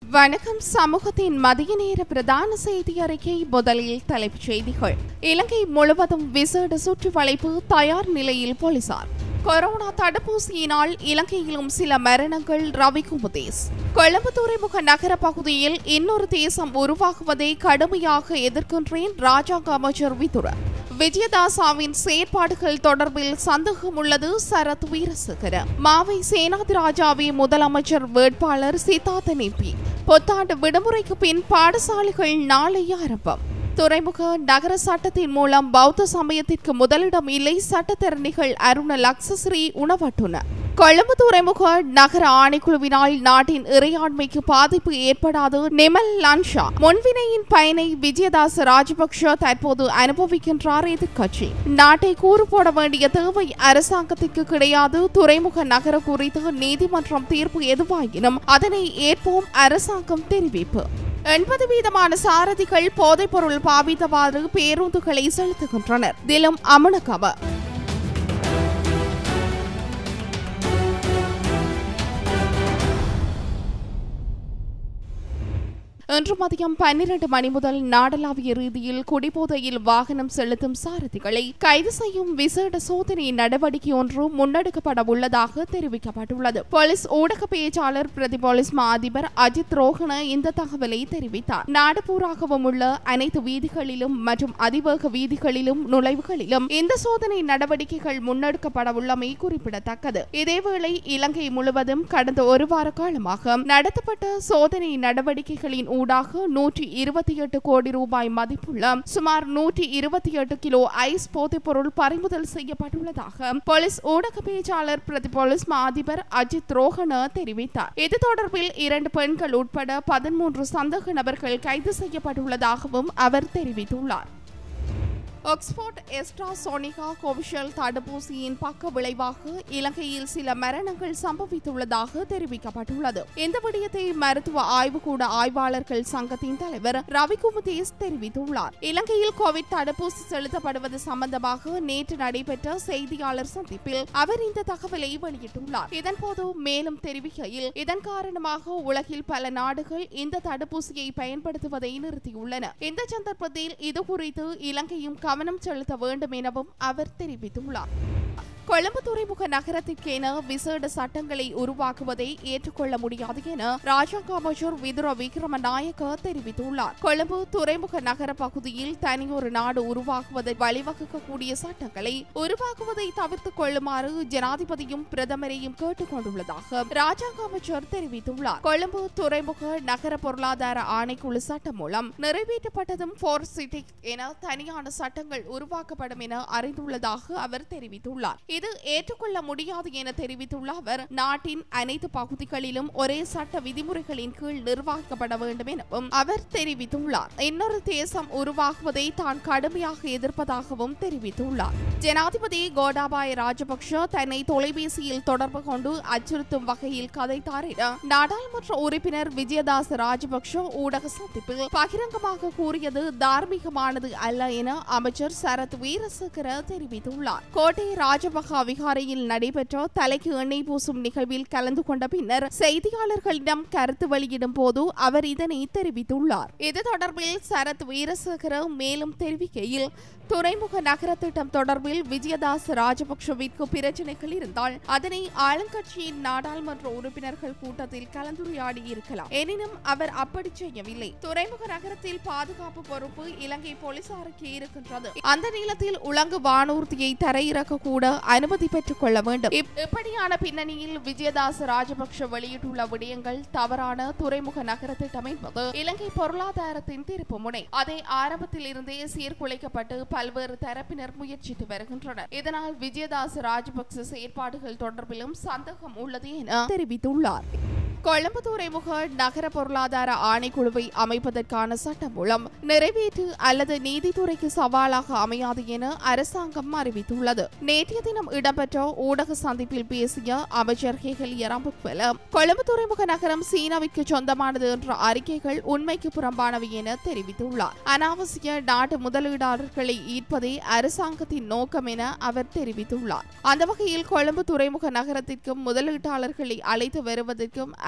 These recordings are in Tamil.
வணக்கம் சமூகத்தின் மதிய நேர பிரதான செய்தி அறிக்கை முதலில் தலைப்புச் செய்திகள் இலங்கை முழுவதும் விசேட சுற்று வளைப்பு தயார் நிலையில் போலீசார் கொரோனா தடுப்பூசியினால் இலங்கையிலும் சில மரணங்கள் ரவிக்குமுதேஸ் கொழும்பு துறைமுக நகர பகுதியில் இன்னொரு தேசம் உருவாகுவதை கடுமையாக எதிர்க்கின்றேன் ராஜாங்க அமைச்சர் விதுர விஜயதாசாவின் செயற்பாடுகள் தொடர்பில் சந்தேகம் உள்ளது சரத் வீரசேகர மாவை சேனாதிராஜாவே முதலமைச்சர் வேட்பாளர் சித்தார்த்த எம்பி புத்தாண்டு விடுமுறைக்கு பின் பாடசாலைகள் நாளை ஆரம்பம் துறைமுக நகர சட்டத்தின் மூலம் பௌத்த சமயத்திற்கு முதலிடம் இல்லை சட்டத்தரணிகள் அருண லக்ஷஸ்ரீ உணவட்டுன கொழும்பு துறைமுக நகர ஆணைக்குழுவினால் நாட்டின் இறையாண்மைக்கு பாதிப்பு ஏற்படாது நிமல் லன்ஷா முன்வினையின் பயனை விஜயதாச ராஜபக்ஷ தற்போது அனுபவிக்கின்றார் எதிர்க்கட்சி நாட்டை கூறு போட வேண்டிய தேவை அரசாங்கத்திற்கு கிடையாது துறைமுக நகர குறித்து நீதிமன்றம் தீர்ப்பு எதுவாயினும் அதனை ஏற்போம் அரசாங்கம் தெரிவிப்பு எண்பது வீதமான சாரதிகள் போதைப்பொருள் பாவித்தவாறு பேருந்துகளை செலுத்துகின்றனர் திலும் அமனகம இன்று மதியம் பன்னிரண்டு மணி முதல் நாடளாவிய ரீதியில் குடிபோதையில் வாகனம் செலுத்தும் சாரதிகளை கைது செய்யும் விசேட சோதனை நடவடிக்கை ஒன்று முன்னெடுக்கப்பட உள்ளதாக தெரிவிக்கப்பட்டுள்ளது போலீஸ் ஊடக பேச்சாளர் பிரதி போலீஸ் மா அதிபர் அஜித் ரோஹன இந்த தகவலை தெரிவித்தார் நாடு பூராகவும் உள்ள அனைத்து வீதிகளிலும் மற்றும் அதிவேக வீதிகளிலும் நுழைவுகளிலும் இந்த சோதனை நடவடிக்கைகள் முன்னெடுக்கப்பட உள்ளமை குறிப்பிடத்தக்கது இதேவேளை இலங்கை முழுவதும் கடந்த ஒரு வார காலமாக நடத்தப்பட்ட சோதனை நடவடிக்கைகளின் ஊடாக நூற்றி இருபத்தி எட்டு கோடி ரூபாய் மதிப்புள்ள சுமார் நூற்றி இருபத்தி எட்டு கிலோ ஐஸ் போதைப்பொருள் பறிமுதல் செய்யப்பட்டுள்ளதாக போலீஸ் ஊடக பேச்சாளர் பிரதி போலீஸ் மா அதிபர் அஜித் ரோஹன தெரிவித்தார் இது தொடர்பில் இரண்டு பெண்கள் உட்பட பதிமூன்று சந்தேக நபர்கள் கைது செய்யப்பட்டுள்ளதாகவும் அவர் தெரிவித்துள்ளார் ஆக்ஸ்போர்ட் எஸ்ட்ராசோனிகா கோவிஷல் தடுப்பூசியின் பக்க விளைவாக இலங்கையில் சில மரணங்கள் சம்பவித்துள்ளதாக தெரிவிக்கப்பட்டுள்ளது இந்த விடயத்தை மருத்துவ ஆய்வுக்கூட ஆய்வாளர்கள் சங்கத்தின் தலைவர் ரவிகுமுதேஸ் தெரிவித்துள்ளார் இலங்கையில் கோவிட் தடுப்பூசி செலுத்தப்படுவது சம்பந்தமாக நேற்று நடைபெற்ற செய்தியாளர் சந்திப்பில் அவர் இந்த தகவலை வெளியிட்டுள்ளார் இதன்போது மேலும் தெரிவிக்கையில் இதன் காரணமாக உலகில் பல நாடுகள் இந்த தடுப்பூசியை பயன்படுத்துவதை நிறுத்தியுள்ளன இந்த சந்தர்ப்பத்தில் இது குறித்து இலங்கையும் கவனம் செலுத்த வேண்டும் எனவும் அவர் தெரிவித்துள்ளார் கொழும்பு துறைமுக நகரத்திற்கென விசேட சட்டங்களை உருவாக்குவதை ஏற்றுக்கொள்ள முடியாது என ராஜாங்க அமைச்சர் விதுர விக்ரமநாயக்க தெரிவித்துள்ளார் கொழும்பு துறைமுக நகர பகுதியில் தனியொரு நாடு உருவாக்குவதை வழிவகுக்கக்கூடிய சட்டங்களை உருவாக்குவதை தவிர்த்துக் கொள்ளுமாறு ஜனாதிபதியும் பிரதமரையும் கேட்டுக் கொண்டுள்ளதாக ராஜாங்க அமைச்சர் தெரிவித்துள்ளார் கொழும்பு துறைமுக நகர பொருளாதார ஆணைக்குழு சட்டம் மூலம் நிறைவேற்றப்பட்டதும் போர் சிட்டி என தனியான சட்டங்கள் உருவாக்கப்படும் என அறிந்துள்ளதாக அவர் தெரிவித்துள்ளார் இது ஏற்றுக்கொள்ள முடியாது என தெரிவித்துள்ள அவர் நாட்டின் அனைத்து பகுதிகளிலும் ஒரே சட்ட விதிமுறைகளின் கீழ் நிர்வகிக்கப்பட வேண்டும் எனவும் அவர் தெரிவித்துள்ளார் இன்னொரு தேசம் உருவாகுவதை தான் கடுமையாக எதிர்ப்பதாகவும் தெரிவித்துள்ளார் ஜனாதிபதி கோடாபாய ராஜபக்ஷ தன்னை தொலைபேசியில் தொடர்பு கொண்டு அச்சுறுத்தும் வகையில் கதைத்தார் என நாடாளுமன்ற உறுப்பினர் விஜயதாச ராஜபக்ஷ ஊடக சந்திப்பில் பகிரங்கமாக கூறியது தார்மீகமானது அல்ல என அமைச்சர் சரத் வீரசேகர தெரிவித்துள்ளார் கோட்டை ராஜபக்ஷ விகாரையில் நடைபெற்ற தலைக்கு எண்ணெய் பூசும் நிகழ்வில் கலந்து கொண்ட பின்னர் செய்தியாளர்களிடம் கருத்து வெளியிடும் போது அவர் இதனை தெரிவித்துள்ளார் இது தொடர்பில் சரத் வீரசேகர மேலும் தெரிவிக்கையில் துறைமுக நகர திட்டம் தொடர்பில் விஜயதாஸ் ராஜபக்ஷவிற்கு பிரச்சனைகள் இருந்தால் அதனை ஆளுங்கட்சியின் நாடாளுமன்ற உறுப்பினர்கள் கூட்டத்தில் கலந்துரையாடி இருக்கலாம் எனினும் அவர் அப்படி செய்யவில்லை துறைமுக நகரத்தில் பாதுகாப்பு பொறுப்பு இலங்கை போலீசாருக்கு இருக்கின்றது அந்த நீளத்தில் உலங்கு வானூர்தியை தரையிறக்க கூட அனுமதி பெற்றுக் கொள்ள வேண்டும் இப்- இப்படியான பின்னணியில் விஜயதாஸ் ராஜபக்ஷ வெளியிட்டுள்ள விடயங்கள் தவறான துறைமுக நகர திட்டம் என்பது இலங்கை பொருளாதாரத்தின் திருப்பு முனை அதை ஆரம்பத்தில் இருந்தே சீர்குலைக்கப்பட்டு பல்வேறு தரப்பினர் முயற்சித்து வருகின்றனர் இதனால் விஜயதாஸ் ராஜபக்ச செயற்பாடுகள் தொடர்பிலும் சந்தேகம் உள்ளது என தெரிவித்துள்ளார் கொழும்பு துறைமுக நகர பொருளாதார ஆணைக்குழுவை அமைப்பதற்கான சட்டம் மூலம் நிறைவேற்று அல்லது நீதித்துறைக்கு சவாலாக அமையாது என அரசாங்கம் அறிவித்துள்ளது நேற்றைய தினம் இடம்பெற்ற ஊடக சந்திப்பில் பேசிய அமைச்சர் ஹெகல் எராம்புக்வெல கொழும்பு துறைமுக நகரம் சீனாவிற்கு சொந்தமானது என்ற அறிக்கைகள் உண்மைக்கு புறம்பானவை என தெரிவித்துள்ளார் அனாவசிய நாட்டு முதலீடாளர்களை ஈர்ப்பதே அரசாங்கத்தின் நோக்கம் என அவர் தெரிவித்துள்ளார் அந்த வகையில் கொழும்பு துறைமுக நகரத்திற்கும் முதலீட்டாளர்களை அழைத்து வருவதற்கும்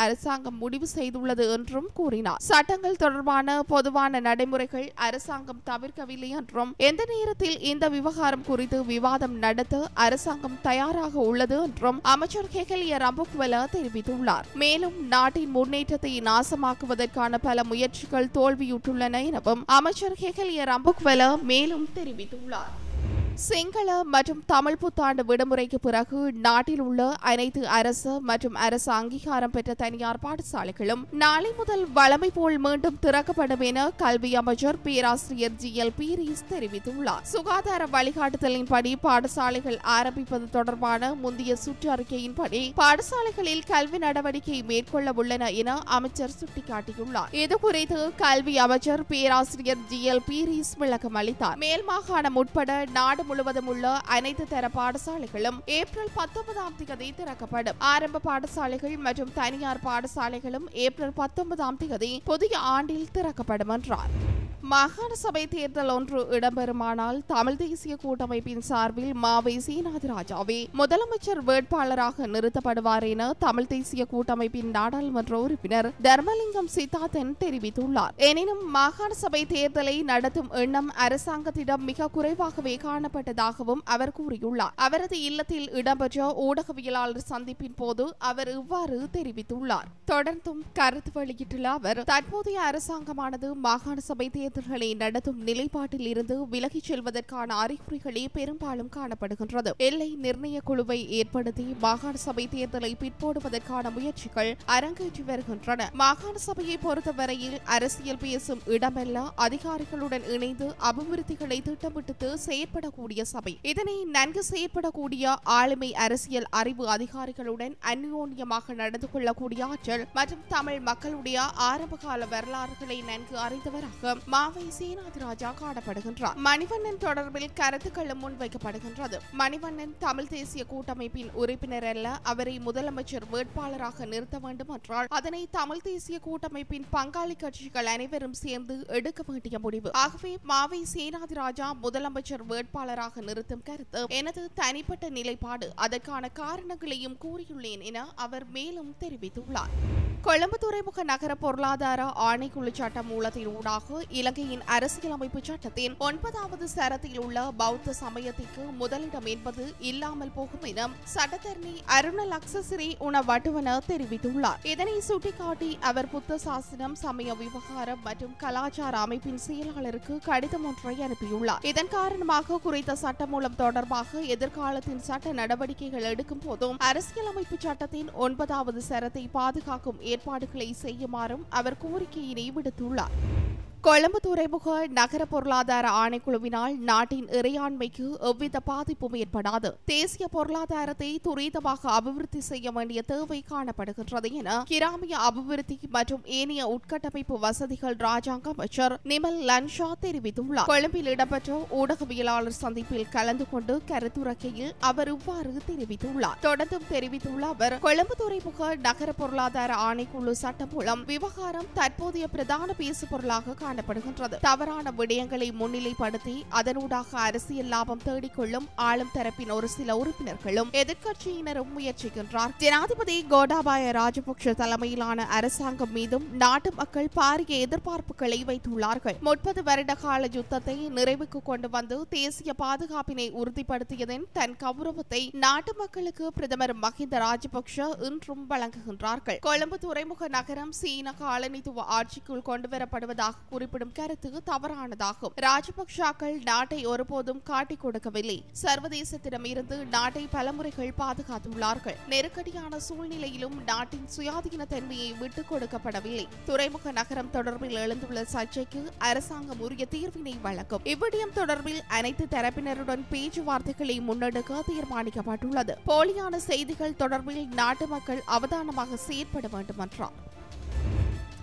அரசாங்கம் முடிவு செய்துள்ளது என்றும் கூறினார் சட்டங்கள் தொடர்பான பொதுவான நடைமுறைகள் அரசாங்கம் தவிர்க்கவில்லை என்றும் எந்த நேரத்தில் இந்த விவகாரம் குறித்து விவாதம் நடத்த அரசாங்கம் தயாராக உள்ளது என்றும் அமைச்சர் ஹெகலிய ரம்புக்வெல தெரிவித்துள்ளார் மேலும் நாட்டின் முன்னேற்றத்தை நாசமாக்குவதற்கான பல முயற்சிகள் தோல்வியுற்றுள்ளன எனவும் அமைச்சர் ஹெகலிய ரம்புக்வெல மேலும் தெரிவித்துள்ளார் சிங்கள மற்றும் தமிழ் புத்தாண்டு விடுமுறைக்கு பிறகு நாட்டில் உள்ள அனைத்து அரசு மற்றும் அரசு அங்கீகாரம் பெற்ற தனியார் பாடசாலைகளும் நாளை முதல் வழமை போல் மீண்டும் திறக்கப்படும் என கல்வி அமைச்சர் பேராசிரியர் ஜி எல் பீரிஸ் தெரிவித்துள்ளார் சுகாதார வழிகாட்டுதலின்படி பாடசாலைகள் ஆரம்பிப்பது தொடர்பான முந்தைய சுற்று அறிக்கையின்படி பாடசாலைகளில் கல்வி நடவடிக்கை மேற்கொள்ள உள்ளன என அமைச்சர் சுட்டிக்காட்டியுள்ளார் இதுகுறித்து கல்வி அமைச்சர் பேராசிரியர் ஜி எல் பீரிஸ் விளக்கம் அளித்தார் மேல் மாகாணம் உட்பட நாடு முழுவதும் உள்ள அனைத்து தர பாடசாலைகளும் ஏப்ரல் பத்தொன்பதாம் தேதி திறக்கப்படும் ஆரம்ப பாடசாலைகள் மற்றும் தனியார் பாடசாலைகளும் ஏப்ரல் பத்தொன்பதாம் தேதி புதிய ஆண்டில் திறக்கப்படும் என்றார் மாகாண சபை தேர்தல் ஒன்று இடம்பெறுமானால் தமிழ் தேசிய கூட்டமைப்பின் சார்பில் மாவை சீனாதிராஜாவே முதலமைச்சர் வேட்பாளராக நிறுத்தப்படுவார் என தமிழ் தேசிய கூட்டமைப்பின் நாடாளுமன்ற உறுப்பினர் தர்மலிங்கம் சித்தார்த்தன் தெரிவித்துள்ளார் எனினும் மாகாண சபை தேர்தலை நடத்தும் எண்ணம் அரசாங்கத்திடம் மிக குறைவாகவே காணப்பட்டதாகவும் அவர் கூறியுள்ளார் அவரது இல்லத்தில் இடம்பெற்ற ஊடகவியலாளர் சந்திப்பின் போது அவர் இவ்வாறு தெரிவித்துள்ளார் தொடர்ந்தும் கருத்து வெளியிட்டுள்ள அவர் தற்போதைய அரசாங்கமானது மாகாண சபை தேர்தல்களை நடத்தும் நிலைப்பாட்டில் இருந்து விலகிச் செல்வதற்கான அறிகுறிகளே பெரும்பாலும் காணப்படுகின்றது எல்லை நிர்ணய குழுவை ஏற்படுத்தி மாகாண சபை தேர்தலை பிற்போடுவதற்கான முயற்சிகள் அரங்கேற்றி வருகின்றன மாகாண சபையை பொறுத்தவரையில் அரசியல் பேசும் இடமல்ல அதிகாரிகளுடன் இணைந்து அபிவிருத்திகளை திட்டமிட்டு செயற்படக்கூடிய சபை இதனை நன்கு செயற்படக்கூடிய ஆளுமை அரசியல் அறிவு அதிகாரிகளுடன் அந்யோன்யமாக நடந்து கொள்ளக்கூடிய ஆற்றல் மற்றும் தமிழ் மக்களுடைய ஆரம்பகால வரலாறுகளை நன்கு அறிந்தவராக மாவை சேனாதிராஜா காணப்படுகின்றார் மணிவண்ணன் தொடர்பில் கருத்துக்களும் முன்வைக்கப்படுகின்றது மணிவண்ணன் தமிழ் தேசிய கூட்டமைப்பின் உறுப்பினர் அல்ல அவரை முதலமைச்சர் வேட்பாளராக நிறுத்த வேண்டும் என்றால் அதனை தமிழ் தேசிய கூட்டமைப்பின் பங்காளி கட்சிகள் அனைவரும் சேர்ந்து எடுக்க வேண்டிய முடிவு ஆகவே மாவை சேனாதிராஜா முதலமைச்சர் வேட்பாளராக நிறுத்தும் கருத்து எனது தனிப்பட்ட நிலைப்பாடு அதற்கான காரணங்களையும் கூறியுள்ளேன் என அவர் மேலும் தெரிவித்துள்ளார் கொழும்பு துறைமுக நகர பொருளாதார ஆணைக்குழு சட்ட மூலத்தின் ஊடாக இலங்கையின் அரசியலமைப்பு சட்டத்தின் ஒன்பதாவது சரத்தில் உள்ள பௌத்த சமயத்திற்கு முதலிடம் என்பது இல்லாமல் போகும் என சட்டத்தரணி அருண லக்ஷசிறி உணவட்டுவன தெரிவித்துள்ளார் இதனை சுட்டிக்காட்டி அவர் புத்த சாசனம் சமய விவகாரம் மற்றும் கலாச்சார அமைப்பின் செயலாளருக்கு கடிதம் ஒன்றை அனுப்பியுள்ளார் இதன் காரணமாக குறித்த சட்டமூலம் தொடர்பாக எதிர்காலத்தின் சட்ட நடவடிக்கைகள் எடுக்கும் போதும் அரசியலமைப்பு சட்டத்தின் ஒன்பதாவது சரத்தை பாதுகாக்கும் ஏற்பாடுகளை செய்யுமாறும் அவர் கோரிக்கையினை விடுத்துள்ளார் கொழும்பு துறைமுக நகர பொருளாதார ஆணைக்குழுவினால் நாட்டின் இறையாண்மைக்கு எவ்வித பாதிப்பும் ஏற்படாது தேசிய பொருளாதாரத்தை துரிதமாக அபிவிருத்தி செய்ய வேண்டிய தேவை காணப்படுகின்றது என கிராமிய அபிவிருத்தி மற்றும் ஏனைய உட்கட்டமைப்பு வசதிகள் ராஜாங்க அமைச்சர் நிமல் லன்ஷா தெரிவித்துள்ளார் கொழும்பில் இடம்பெற்ற ஊடகவியலாளர் சந்திப்பில் கலந்து கொண்டு கருத்துரைக்கையில் அவர் இவ்வாறு தெரிவித்துள்ளார் தொடர்ந்தும் தெரிவித்துள்ள அவர் கொழும்பு துறைமுக நகர பொருளாதார ஆணைக்குழு சட்டம் மூலம் விவகாரம் தற்போதைய பிரதான பேசு பொருளாக காணப்படுகின்றது தவறான விடயங்களை முன்னிலைப்படுத்தி அதனூடாக அரசியல் லாபம் தேடிக்கொள்ளும் ஆளும் தரப்பின் ஒரு சில உறுப்பினர்களும் எதிர்க்கட்சியினரும் முயற்சிக்கின்றார் ஜனாதிபதி கோட்டாபாய ராஜபக்ஷ தலைமையிலான அரசாங்கம் மீதும் நாட்டு மக்கள் பாரிய எதிர்பார்ப்புகளை வைத்துள்ளார்கள் முப்பது வருட கால யுத்தத்தை நிறைவுக்கு கொண்டு வந்து தேசிய பாதுகாப்பினை உறுதிப்படுத்தியதன் தன் கௌரவத்தை நாட்டு மக்களுக்கு பிரதமர் மஹிந்த ராஜபக்ஷ இன்றும் வழங்குகின்றார்கள் கொழும்பு துறைமுக நகரம் சீன காலனித்துவ ஆட்சிக்குள் கொண்டுவரப்படுவதாக குறிப்பிடும் கருத்து தவறானதாகும் ராஜபக்ஷாக்கள் நாட்டை ஒருபோதும் காட்டிக் கொடுக்கவில்லை சர்வதேசத்திடம் இருந்து நாட்டை பலமுறைகள் பாதுகாத்துள்ளார்கள் நெருக்கடியான சூழ்நிலையிலும் நாட்டின் சுயாதீன தன்மையை விட்டுக் கொடுக்கப்படவில்லை துறைமுக நகரம் தொடர்பில் எழுந்துள்ள சர்ச்சைக்கு அரசாங்கம் உரிய தீர்வினை வழங்கும் இவ்விடயம் தொடர்பில் அனைத்து தரப்பினருடன் பேச்சுவார்த்தைகளை முன்னெடுக்க தீர்மானிக்கப்பட்டுள்ளது போலியான செய்திகள் தொடர்பில் நாட்டு மக்கள் அவதானமாக செயற்பட வேண்டும் என்றார்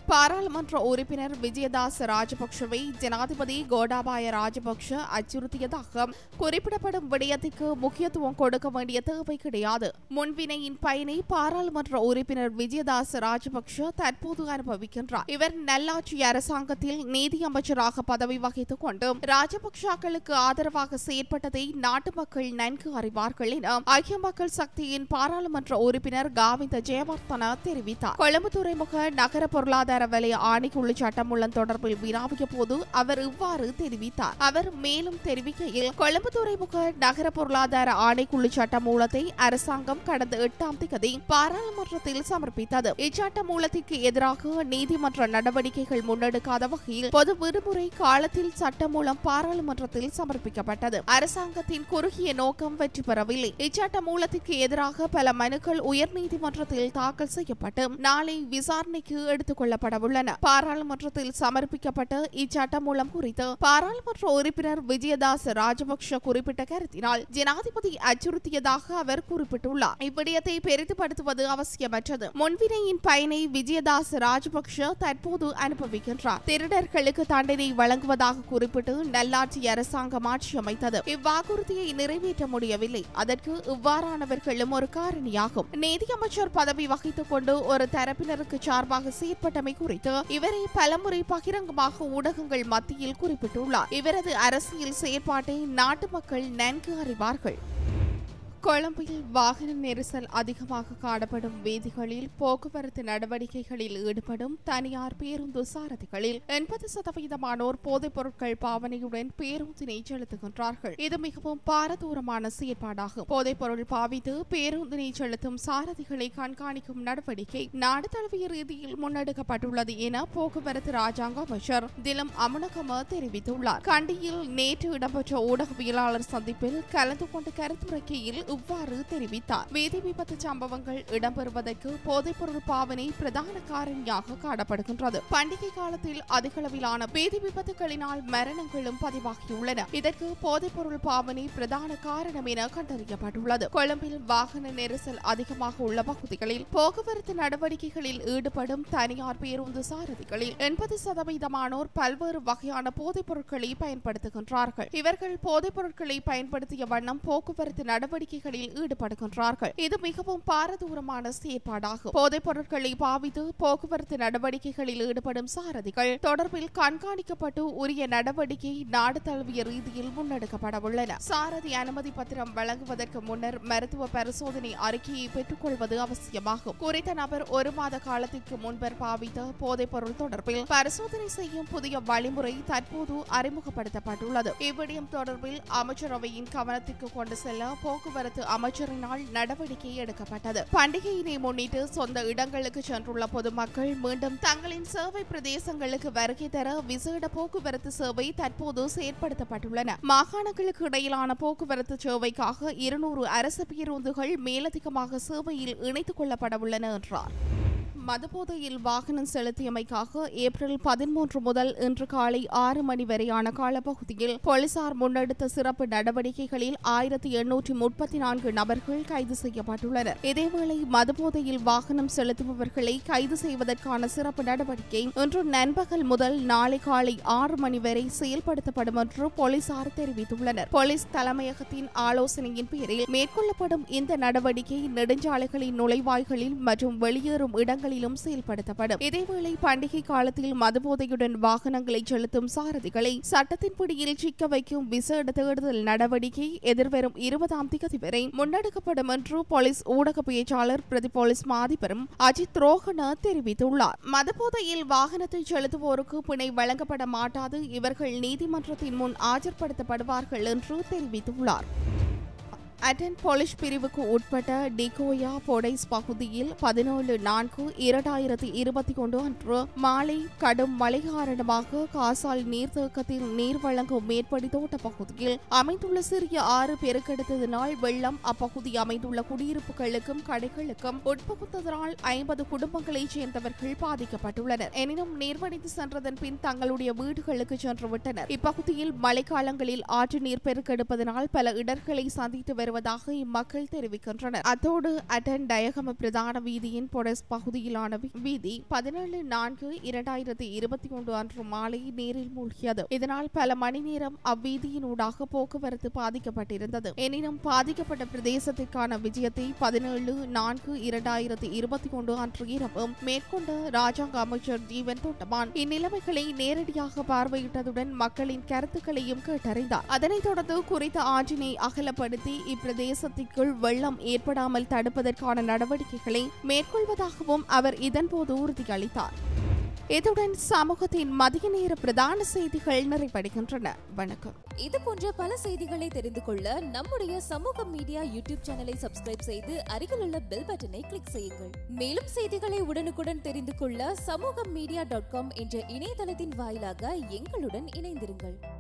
பாராளுமன்ற உறுப்பினர் விஜயதாஸ் ராஜபக்ஷவை ஜனாதிபதி கோடாபாய ராஜபக்ஷ அச்சுறுத்தியதாக குறிப்பிடப்படும் விடயத்திற்கு முக்கியத்துவம் கொடுக்க வேண்டிய தேவை கிடையாது முன்வினையின் பயனை பாராளுமன்ற உறுப்பினர் விஜயதாஸ் ராஜபக்ஷ தற்போது அனுபவிக்கின்றார் இவர் நல்லாட்சி அரசாங்கத்தில் நீதி அமைச்சராக பதவி வகித்துக் கொண்டு ராஜபக்ஷாக்களுக்கு ஆதரவாக செயற்பட்டதை நாட்டு மக்கள் நன்கு அறிவார்கள் என ஐக்கிய மக்கள் சக்தியின் பாராளுமன்ற உறுப்பினர் காவிந்த ஜெயவர்தன தெரிவித்தார் கொழும்பு துறைமுக நகர பொருளாதார வலய ஆணைக்குழு சட்டமூலம் தொடர்பில் வினாவிய போது அவர் இவ்வாறு தெரிவித்தார் அவர் மேலும் தெரிவிக்கையில் கொழும்பு துறைமுக நகர பொருளாதார ஆணைக்குழு சட்டமூலத்தை அரசாங்கம் கடந்த எட்டாம் தேதி பாராளுமன்றத்தில் சமர்ப்பித்தது இச்சட்டமூலத்திற்கு எதிராக நீதிமன்ற நடவடிக்கைகள் முன்னெடுக்காத வகையில் பொது விடுமுறை காலத்தில் சட்டமூலம் பாராளுமன்றத்தில் சமர்ப்பிக்கப்பட்டது அரசாங்கத்தின் குறுகிய நோக்கம் வெற்றி பெறவில்லை இச்சட்டமூலத்திற்கு எதிராக பல மனுக்கள் உயர்நீதிமன்றத்தில் தாக்கல் செய்யப்பட்டு நாளை விசாரணைக்கு எடுத்துக் கொள்ளப்படவுள்ளன பாராளுமன்றத்தில் சமர்ப்பிக்கப்பட்ட இச்சட்டமூலம் குறித்து பாராளுமன்ற உறுப்பினர் விஜயதாஸ் ராஜபக்ஷ குறிப்பிட்ட கருத்தினால் ஜனாதிபதி அச்சுறுத்தியதாக அவர் குறிப்பிட்டுள்ளார் இவ்விடயத்தை பெரிதுபடுத்துவது அவசியமற்றது முன்வினையின் பயனை விஜயதாஸ் ராஜபக்ஷ தற்போது அனுபவிக்கின்றார் திருடர்களுக்கு தண்டனை வழங்குவதாக குறிப்பிட்டு நல்லாட்சி அரசாங்கம் ஆட்சி அமைத்தது இவ்வாக்குறுதியை நிறைவேற்ற முடியவில்லை அதற்கு இவ்வாறானவர்களும் ஒரு காரணியாகும் நீதியமைச்சர் பதவி வகித்துக் கொண்டு ஒரு தரப்பினருக்கு சார்பாக செயற்பட்டமை குறித்து இவரை பலமுறை பகிரங்கமாக ஊடகங்கள் மத்தியில் குறிப்பிட்டுள்ளார் இவரது அரசியல் செயற்பாட்டை நாட்டு மக்கள் நன்கு அறிவார்கள் கொழும்பில் வாகன நெரிசல் அதிகமாக காணப்படும் வீதிகளில் போக்குவரத்து நடவடிக்கைகளில் ஈடுபடும் தனியார் பேருந்து சாரதிகளில் எண்பது சதவீதமானோர் போதைப் பொருட்கள் பாவனையுடன் பேருந்தினை செலுத்துகின்றார்கள் இது மிகவும் பாரதூரமான செயற்பாடாகும் போதைப் பொருள் பாவித்து பேருந்தினை செலுத்தும் சாரதிகளை கண்காணிக்கும் நடவடிக்கை நாடு தழுவிய ரீதியில் முன்னெடுக்கப்பட்டுள்ளது என போக்குவரத்து ராஜாங்க அமைச்சர் திலம் அமுனகம தெரிவித்துள்ளார் கண்டியில் நேற்று இடம்பெற்ற ஊடகவியலாளர் சந்திப்பில் கலந்து கொண்ட கருத்துரைக்கையில் இவ்வாறு தெரிவித்தார் வேதி விபத்து சம்பவங்கள் இடம்பெறுவதற்கு போதைப்பொருள் பாவனை பிரதான காரணியாக காணப்படுகின்றது பண்டிகை காலத்தில் அதிகளவிலான வேதி விபத்துகளினால் மரணங்களும் பதிவாகியுள்ளன இதற்கு போதைப்பொருள் பாவனை பிரதான காரணம் என கண்டறியப்பட்டுள்ளது கொழும்பில் வாகன நெரிசல் அதிகமாக உள்ள பகுதிகளில் போக்குவரத்து நடவடிக்கைகளில் ஈடுபடும் தனியார் பேருந்து சாரதிகளில் எண்பது சதவீதமானோர் பல்வேறு வகையான போதைப் பொருட்களை பயன்படுத்துகின்றார்கள் இவர்கள் போதைப் பொருட்களை பயன்படுத்திய வண்ணம் போக்குவரத்து நடவடிக்கைகளில் ஈடுபடுகின்றார்கள் இது மிகவும் பாரதூரமான செயற்பாடாகும் போதைப் பொருட்களை பாவித்து போக்குவரத்து நடவடிக்கைகளில் ஈடுபடும் சாரதிகள் தொடர்பில் கண்காணிக்கப்பட்டு உரிய நடவடிக்கை நாடு தழுவிய ரீதியில் முன்னெடுக்கப்படவுள்ளன சாரதி அனுமதி பத்திரம் வழங்குவதற்கு முன்னர் மருத்துவ பரிசோதனை அறிக்கையை பெற்றுக்கொள்வது அவசியமாகும் குறித்த நபர் ஒரு மாத காலத்திற்கு முன்பர் பாவித்த போதைப் பொருள் தொடர்பில் பரிசோதனை செய்யும் புதிய வழிமுறை தற்போது அறிமுகப்படுத்தப்பட்டுள்ளது இவ்விடயம் தொடர்பில் அமைச்சரவையின் கவனத்திற்கு கொண்டு செல்ல போக்குவரத்து அமைச்சரினால் நடவடிக்கை எடுக்கப்பட்டது பண்டிகையினை முன்னிட்டு சொந்த இடங்களுக்கு சென்றுள்ள பொதுமக்கள் மீண்டும் தங்களின் சேவை பிரதேசங்களுக்கு வருகை தர விசேட போக்குவரத்து சேவை தற்போது செயற்படுத்தப்பட்டுள்ளன மாகாணங்களுக்கு இடையிலான போக்குவரத்து சேவைக்காக இருநூறு அரசு பேருந்துகள் மேலதிகமாக சேவையில் இணைத்துக் கொள்ளப்படவுள்ளன என்றார் மதுபோதையில் வாகனம் செலுத்தியமைக்காக ஏப்ரல் பதிமூன்று முதல் இன்று காலை ஆறு மணி வரையான காலப்பகுதியில் போலீசார் முன்னெடுத்த சிறப்பு நடவடிக்கைகளில் ஆயிரத்தி எண்ணூற்றி முப்பத்தி நான்கு நபர்கள் கைது செய்யப்பட்டுள்ளனர் இதேவேளை மதுபோதையில் வாகனம் செலுத்துபவர்களை கைது செய்வதற்கான சிறப்பு நடவடிக்கை இன்று நண்பகல் முதல் நாளை காலை ஆறு மணி வரை செயல்படுத்தப்படும் என்று போலீசார் தெரிவித்துள்ளனர் போலீஸ் தலைமையகத்தின் ஆலோசனையின் பேரில் மேற்கொள்ளப்படும் இந்த நடவடிக்கை நெடுஞ்சாலைகளின் நுழைவாய்களில் மற்றும் வெளியேறும் இடங்களிலும் செயல்படுத்தப்படும் இதேவேளை பண்டிகை காலத்தில் மதுபோதையுடன் வாகனங்களை செலுத்தும் சாரதிகளை சட்டத்தின் பிடியில் சிக்க வைக்கும் விசேட தேடுதல் நடவடிக்கை எதிர்வரும் இருபதாம் தேதி வரை முன்னெடுக்கப்படும் என்று போலீஸ் ஊடக பேச்சாளர் பிரதி போலீஸ் மாதிபரும் அஜித் ரோஹன தெரிவித்துள்ளார் மதுபோதையில் வாகனத்தை செலுத்துவோருக்கு பிணை வழங்கப்பட மாட்டாது இவர்கள் நீதிமன்றத்தின் முன் ஆஜர்படுத்தப்படுவார்கள் என்று தெரிவித்துள்ளார் அட்டன் போலீஸ் பிரிவுக்கு உட்பட்ட டிகோயா பொடைஸ் பகுதியில் பதினேழு நான்கு இரண்டாயிரத்தி இருபத்தி ஒன்று அன்று மாலை கடும் மழை காரணமாக காசால் நீர்த்தேக்கத்தில் நீர் வழங்கும் மேற்படி தோட்ட பகுதியில் அமைந்துள்ள சிறிய ஆறு பெருக்கெடுத்ததினால் வெள்ளம் அப்பகுதி அமைந்துள்ள குடியிருப்புகளுக்கும் கடைகளுக்கும் உட்புகுத்ததனால் ஐம்பது குடும்பங்களைச் சேர்ந்தவர்கள் பாதிக்கப்பட்டுள்ளனர் எனினும் நீர்வடிந்து சென்றதன் பின் தங்களுடைய வீடுகளுக்கு சென்று விட்டனர் இப்பகுதியில் மழைக்காலங்களில் ஆற்று நீர் பெருக்கெடுப்பதனால் பல இடர்களை சந்தித்து வரும் வருவதாக இம்மக்கள் தெரிவிக்கின்றனர் அத்தோடு அட்டன் டயகம பிரதான வீதியின் பொடஸ் பகுதியிலான வி- வீதி பதினேழு நான்கு இரண்டாயிரத்தி இருபத்தி ஒன்று அன்று மாலை நீரில் மூழ்கியது இதனால் பல மணி நேரம் அவ்வீதியினூடாக போக்குவரத்து பாதிக்கப்பட்டிருந்தது எனினும் பாதிக்கப்பட்ட பிரதேசத்திற்கான விஜயத்தை பதினேழு நான்கு இரண்டாயிரத்தி இருபத்தி ஒன்று அன்று இரவு மேற்கொண்ட ராஜாங்க அமைச்சர் ஜீவன் தொட்டமான் இந்நிலைமைகளை நேரடியாக பார்வையிட்டதுடன் மக்களின் கருத்துக்களையும் கேட்டறிந்தார் அதனைத் தொடர்ந்து குறித்த ஆற்றினை அகலப்படுத்தி இப்பிரதேசத்திற்குள் வெள்ளம் ஏற்படாமல் தடுப்பதற்கான நடவடிக்கைகளை மேற்கொள்வதாகவும் அவர் இதன்போது உறுதியளித்தார் இத்துடன் சமூகத்தின் மதிய நேர பிரதான செய்திகள் நிறைவடைகின்றன வணக்கம் இது போன்ற பல செய்திகளை தெரிந்து கொள்ள நம்முடைய சமூக மீடியா யூடியூப் சேனலை சப்ஸ்கிரைப் செய்து அருகில் உள்ள பெல் பட்டனை கிளிக் செய்யுங்கள் மேலும் செய்திகளை உடனுக்குடன் தெரிந்து கொள்ள சமூக மீடியா டாட் காம் என்ற இணையதளத்தின் வாயிலாக எங்களுடன் இணைந்திருங்கள்